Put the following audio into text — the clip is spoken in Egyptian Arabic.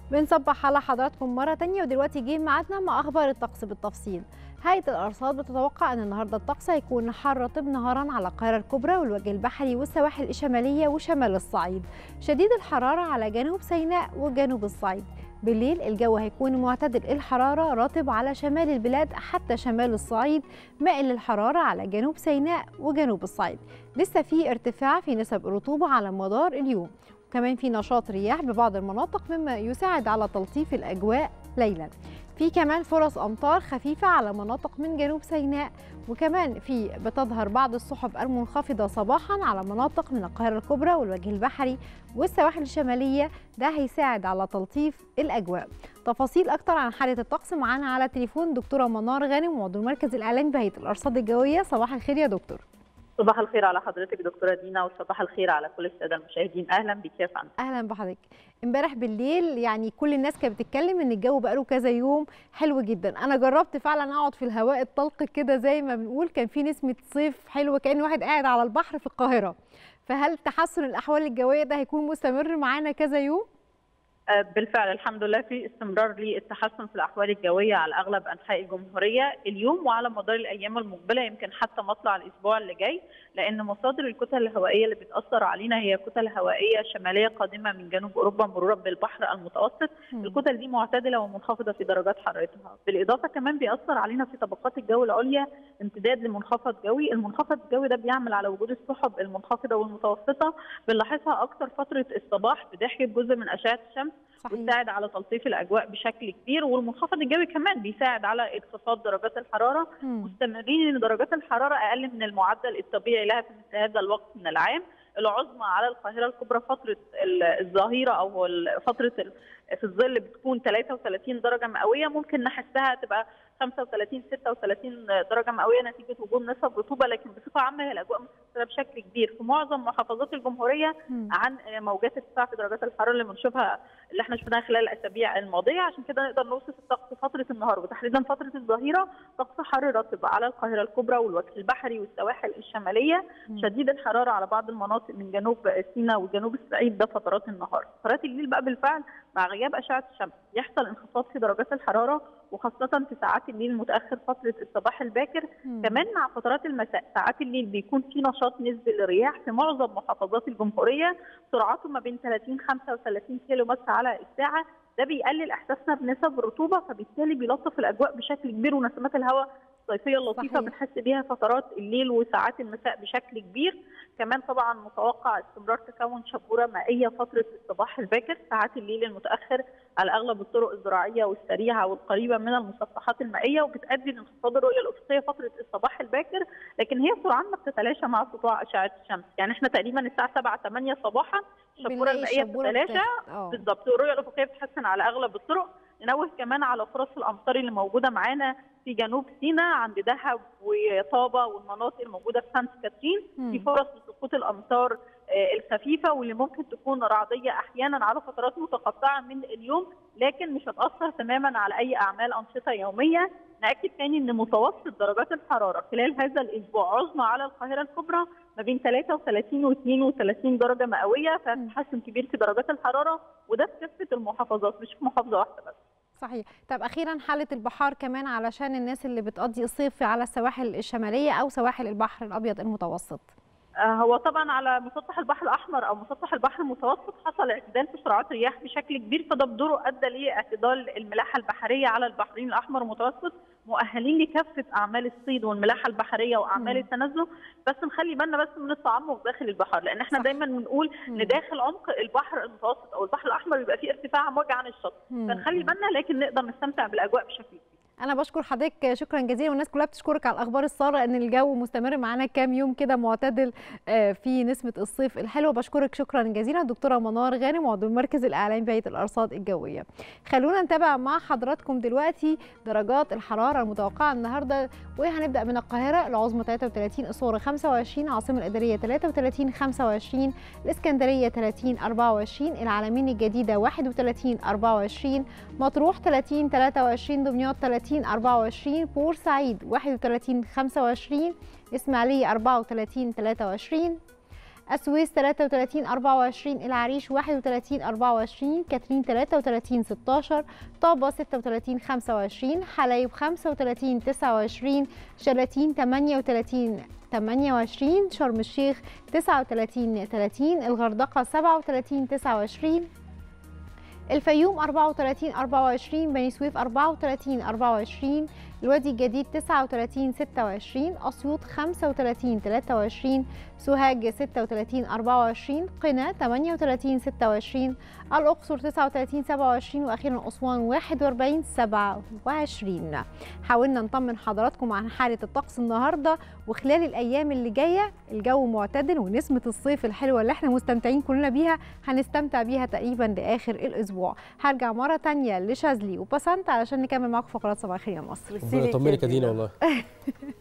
بنصبح على حضراتكم مرة تانية ودلوقتي جه ميعادنا مع أخبار الطقس بالتفصيل هيئة الأرصاد بتتوقع أن النهاردة الطقس هيكون حر رطب نهارا على القاهرة الكبرى والوجه البحري والسواحل الشمالية وشمال الصعيد شديد الحرارة على جنوب سيناء وجنوب الصعيد بالليل الجو هيكون معتدل الحرارة رطب على شمال البلاد حتى شمال الصعيد مائل للحرارة على جنوب سيناء وجنوب الصعيد لسه في ارتفاع في نسب الرطوبة على مدار اليوم كمان في نشاط رياح ببعض المناطق مما يساعد على تلطيف الأجواء ليلا في كمان فرص أمطار خفيفة على مناطق من جنوب سيناء وكمان في بتظهر بعض السحب المنخفضة صباحا على مناطق من القاهرة الكبرى والوجه البحري والسواحل الشمالية ده هيساعد على تلطيف الأجواء تفاصيل أكتر عن حالة الطقس معانا على التليفون دكتورة منار غانم عضو المركز الإعلامي بهيئة الأرصاد الجوية صباح الخير يا دكتور صباح الخير على حضرتك دكتوره دينا وصباح الخير على كل الساده المشاهدين اهلا بك يا فندم اهلا بحضرتك امبارح بالليل يعني كل الناس كانت بتتكلم ان الجو بقاله كذا يوم حلو جدا انا جربت فعلا اقعد في الهواء الطلق كده زي ما بنقول كان في نسمه صيف حلوه كان واحد قاعد على البحر في القاهره فهل تحسن الاحوال الجويه ده هيكون مستمر معانا كذا يوم بالفعل الحمد لله في استمرار للتحسن في الاحوال الجويه على اغلب انحاء الجمهوريه اليوم وعلى مدار الايام المقبله يمكن حتى مطلع الاسبوع اللي جاي لان مصادر الكتل الهوائيه اللي بتاثر علينا هي كتل هوائيه شماليه قادمه من جنوب اوروبا مرورا بالبحر المتوسط م. الكتل دي معتدله ومنخفضه في درجات حرارتها بالاضافه كمان بيأثر علينا في طبقات الجو العليا امتداد لمنخفض جوي المنخفض الجوي ده بيعمل على وجود السحب المنخفضه والمتوسطه بنلاحظها اكثر فتره الصباح بتحجب جزء من اشعه الشمس صحيح. وتساعد على تلطيف الاجواء بشكل كبير والمنخفض الجوي كمان بيساعد على انخفاض درجات الحراره مم. مستمرين ان درجات الحراره اقل من المعدل الطبيعي لها في مثل هذا الوقت من العام العظمى على القاهره الكبرى فتره الظهيره او فتره في الظل بتكون 33 درجه مئويه ممكن نحسها تبقى 35 36 درجه مئويه نتيجه وجود نسب رطوبه لكن بصفه عامه هي الاجواء متاثره بشكل كبير في معظم محافظات الجمهوريه عن موجات ارتفاع في درجات الحراره اللي بنشوفها اللي احنا شفناها خلال الاسابيع الماضيه عشان كده نقدر نوصف الطقس فتره النهار وتحديدا فتره الظهيره طقس حر رطب على القاهره الكبرى والوجه البحري والسواحل الشماليه شديد الحراره على بعض المناطق من جنوب سيناء وجنوب الصعيد ده فترات النهار فترات الليل بقى بالفعل مع غياب اشعه الشمس يحصل انخفاض في درجات الحراره وخاصه في ساعات الليل المتاخر فتره الصباح الباكر مم. كمان مع فترات المساء ساعات الليل بيكون في نشاط نسبي للرياح في معظم محافظات الجمهوريه سرعته ما بين 30 35 كيلو متر على الساعه ده بيقلل احساسنا بنسب الرطوبه فبالتالي بيلطف الاجواء بشكل كبير ونسمات الهواء الصيفيه اللطيفه بنحس بيها فترات الليل وساعات المساء بشكل كبير كمان طبعا متوقع استمرار تكون شبوره مائيه فتره الصباح الباكر ساعات الليل المتاخر على اغلب الطرق الزراعيه والسريعه والقريبه من المسطحات المائيه وبتؤدي لانخفاض الرؤيه الافقيه فتره الصباح الباكر لكن هي سرعان ما بتتلاشى مع سطوع اشعه الشمس يعني احنا تقريبا الساعه 7 8 صباحا الشبوره المائيه بتتلاشى بالظبط والرؤيه الافقيه بتتحسن على اغلب الطرق ننوه كمان على فرص الامطار اللي موجوده معانا في جنوب سيناء عند دهب وطابه والمناطق الموجوده في سانت كاترين في فرص لسقوط الامطار الخفيفه واللي ممكن تكون رعديه احيانا على فترات متقطعه من اليوم لكن مش هتاثر تماما على اي اعمال انشطه يوميه ناكد تاني ان متوسط درجات الحراره خلال هذا الاسبوع عظمى على القاهره الكبرى ما بين 33 و 32 درجه مئويه فتحسن كبير في درجات الحراره وده في كافه المحافظات مش في محافظه واحده بس صحيح طب اخيرا حاله البحار كمان علشان الناس اللي بتقضي الصيف على السواحل الشماليه او سواحل البحر الابيض المتوسط هو طبعا على مسطح البحر الاحمر او مسطح البحر المتوسط حصل اعتدال في سرعات الرياح بشكل كبير فده بدوره ادى لاعتدال الملاحه البحريه على البحرين الاحمر والمتوسط مؤهلين لكافه اعمال الصيد والملاحه البحريه واعمال م. التنزه بس نخلي بالنا بس من التعمق داخل البحر لان احنا صح. دايما بنقول ان داخل عمق البحر المتوسط او البحر الاحمر بيبقى فيه ارتفاع امواج عن الشط فنخلي بالنا لكن نقدر نستمتع بالاجواء بشكل كبير انا بشكر حضرتك شكرا جزيلا والناس كلها بتشكرك على الاخبار الساره ان الجو مستمر معانا كام يوم كده معتدل في نسبه الصيف الحلوه بشكرك شكرا جزيلا دكتوره منار غانم عضو المركز الاعلامي بهيئه الارصاد الجويه خلونا نتابع مع حضراتكم دلوقتي درجات الحراره المتوقعه النهارده وهنبدا من القاهره العظمى 33 الصغرى 25 العاصمه الاداريه 33 25 الاسكندريه 30 24 العلمين الجديده 31 24 مطروح 30 23 دمياط 30 30 24 بورسعيد 31 25 إسماعيلية 34 23 السويس 33 24 العريش 31 24 كاترين 33 16 طابة 36 25 حلايب 35 29 شلاتين 38 28 شرم الشيخ 39 30 الغردقة 37 29 الفيوم 34 24 بني سويف 34 24 الوادي الجديد 39 26 أسيوط 35 23 سوهاج 36 24 قنا 38 26 الأقصر 39 27 وأخيرا أسوان 41 27 حاولنا نطمن حضراتكم عن حالة الطقس النهاردة وخلال الأيام اللي جاية الجو معتدل ونسمة الصيف الحلوة اللي احنا مستمتعين كلنا بيها هنستمتع بيها تقريبا لآخر الأسبوع هرجع مرة تانية لشاذلي وبسنت علشان نكمل معاكم فقرات صباح الخير يا مصر ربنا يطمنك يا دينا والله